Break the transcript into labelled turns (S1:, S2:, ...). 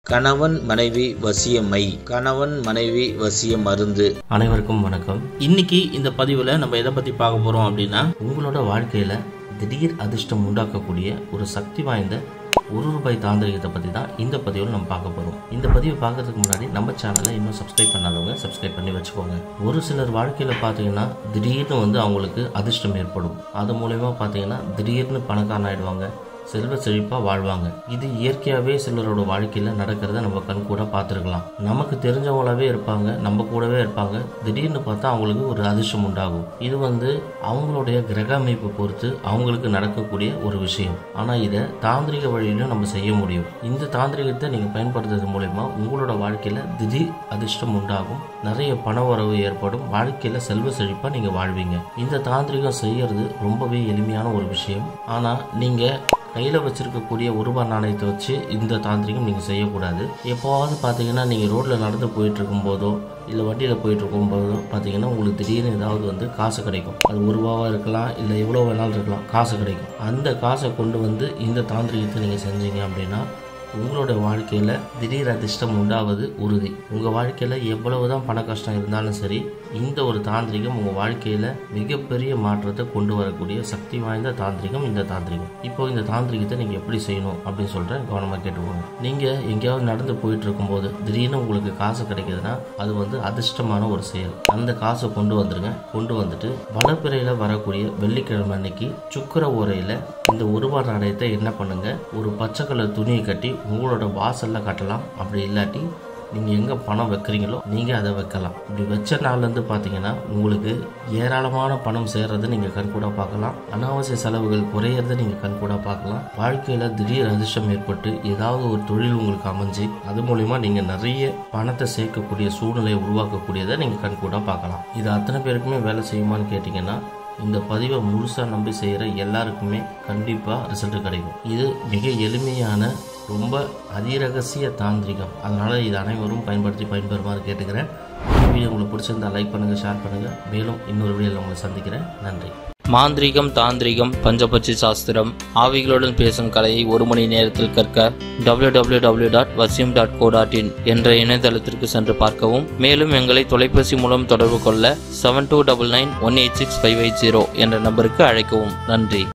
S1: கணவன் மனைவி வசியமை கணவன் மனைவி வசிய மருந்து
S2: அனைவருக்கும் வணக்கம் இன்னைக்கு இந்த பதிவில் நம்ம எதை பற்றி பார்க்க போகிறோம் அப்படின்னா உங்களோட வாழ்க்கையில் திடீர் அதிர்ஷ்டம் உண்டாக்கக்கூடிய ஒரு சக்தி வாய்ந்த ஒரு ரூபாய் தாந்திரிகத்தை பற்றி தான் இந்த பதிவில் நம்ம பார்க்க போகிறோம் இந்த பதிவை பார்க்கறதுக்கு முன்னாடி நம்ம சேனலை இன்னும் சப்ஸ்கிரைப் பண்ணாதவங்க சப்ஸ்கிரைப் பண்ணி வச்சுக்கோங்க ஒரு சிலர் வாழ்க்கையில் பார்த்தீங்கன்னா திடீர்னு வந்து அவங்களுக்கு அதிர்ஷ்டம் ஏற்படும் அது மூலயமா பார்த்தீங்கன்னா திடீர்னு பணக்காரன் ஆயிடுவாங்க செல்வ செழிப்பாக வாழ்வாங்க இது இயற்கையாகவே சிலரோட வாழ்க்கையில் நடக்கிறத நம்ம கண் கூட பார்த்துருக்கலாம் நமக்கு தெரிஞ்சவங்களாவே இருப்பாங்க நம்ம கூடவே இருப்பாங்க திடீர்னு பார்த்தா அவங்களுக்கு ஒரு அதிர்ஷ்டம் உண்டாகும் இது வந்து அவங்களுடைய கிரக அமைப்பை பொறுத்து அவங்களுக்கு நடக்கக்கூடிய ஒரு விஷயம் ஆனால் இதை தாந்திரிக வழியிலும் நம்ம செய்ய முடியும் இந்த தாந்திரிகத்தை நீங்கள் பயன்படுத்துறது மூலயமா உங்களோட வாழ்க்கையில் திடீர் அதிர்ஷ்டம் உண்டாகும் நிறைய பண வரவு ஏற்படும் வாழ்க்கையில் செல்வ செழிப்பாக நீங்கள் வாழ்வீங்க இந்த தாந்திரிகம் செய்யறது ரொம்பவே எளிமையான ஒரு விஷயம் ஆனால் நீங்கள் கையில் வச்சிருக்கக்கூடிய ஒரு ரூபாய் நாணயத்தை வச்சு இந்த தாந்திரிகம் நீங்கள் செய்யக்கூடாது எப்போவாவது பார்த்தீங்கன்னா நீங்கள் ரோட்டில் நடந்து போயிட்டு இருக்கும்போதோ இல்லை வண்டியில் போயிட்டு இருக்கும்போதோ பார்த்தீங்கன்னா உங்களுக்கு திடீர்னு ஏதாவது வந்து காசு கிடைக்கும் அது ஒரு ரூபாவாக இருக்கலாம் இல்லை எவ்வளோ வேணாலும் இருக்கலாம் காசு கிடைக்கும் அந்த காசை கொண்டு வந்து இந்த தாந்திரிகத்தை நீங்கள் செஞ்சீங்க அப்படின்னா உங்களோட வாழ்க்கையில் திடீர் அதிர்ஷ்டம் உண்டாவது உறுதி உங்கள் வாழ்க்கையில் எவ்வளவு தான் பண கஷ்டம் இருந்தாலும் சரி இந்த ஒரு தாந்திரிகம் உங்கள் வாழ்க்கையில் மிகப்பெரிய மாற்றத்தை கொண்டு வரக்கூடிய சக்தி வாய்ந்த தாந்திரிகம் இந்த தாந்திரிகம் இப்போ இந்த தாந்திரிகத்தை நீங்கள் எப்படி செய்யணும் அப்படின்னு சொல்கிறேன் கவனமாக கேட்டுக்கோங்க நீங்கள் எங்கேயாவது நடந்து போயிட்டு இருக்கும்போது திடீர்னு உங்களுக்கு காசு கிடைக்குதுன்னா அது வந்து அதிர்ஷ்டமான ஒரு செயல் அந்த காசை கொண்டு வந்துருங்க கொண்டு வந்துட்டு வளப்பிறையில் வரக்கூடிய வெள்ளிக்கிழமை அன்னைக்கு சுக்கர உரையில் இந்த ஒரு ரூபாய் நாணயத்தை என்ன பண்ணுங்க ஒரு பச்சை கலர் துணியை கட்டி உங்களோட வாசல்ல கட்டலாம் அப்படி இல்லாட்டி நீங்கள் எங்கே பணம் வைக்கிறீங்களோ நீங்கள் அதை வைக்கலாம் இப்படி வச்ச நாள்லேருந்து பார்த்தீங்கன்னா உங்களுக்கு ஏராளமான பணம் சேர்றதை நீங்கள் கண்கூட பார்க்கலாம் அனாவசிய செலவுகள் குறையிறத நீங்கள் கண்கூட பார்க்கலாம் வாழ்க்கையில் திடீர் அதிர்ஷ்டம் ஏற்பட்டு ஏதாவது ஒரு தொழில் உங்களுக்கு அமைஞ்சு அது மூலிமா நீங்கள் நிறைய பணத்தை சேர்க்கக்கூடிய சூழ்நிலையை உருவாக்கக்கூடியதை நீங்கள் கண்கூட பார்க்கலாம் இது அத்தனை பேருக்குமே வேலை செய்யுமான்னு கேட்டிங்கன்னா இந்த பதிவை முழுசாக நம்பி செய்கிற எல்லாருக்குமே கண்டிப்பாக ரிசல்ட் கிடைக்கும் இது மிக எளிமையான ரொம்ப அதிரகசிய தாந்திரிகம் அதனால் இது அனைவரும் பயன்படுத்தி பயன்பெறுமாறு கேட்டுக்கிறேன் இந்த வீடியோ உங்களுக்கு பிடிச்சிருந்தா லைக் பண்ணுங்கள் ஷேர் பண்ணுங்கள் மேலும் இன்னொரு வீடியோவில் உங்களை சந்திக்கிறேன் நன்றி
S1: மாந்திரீகம் தாந்திரிகம் பஞ்சபட்சி சாஸ்திரம் ஆவிகளுடன் பேசும் கலையை ஒரு மணி நேரத்தில் கற்க W W W dot Vasiyam dot co dot in என்ற இணையதளத்திற்கு சென்று பார்க்கவும் மேலும் எங்களை தொலைபேசி மூலம் தொடர்பு கொள்ள seven two double nine one eight six five eight zero என்ற நம்பருக்கு அழைக்கவும் நன்றி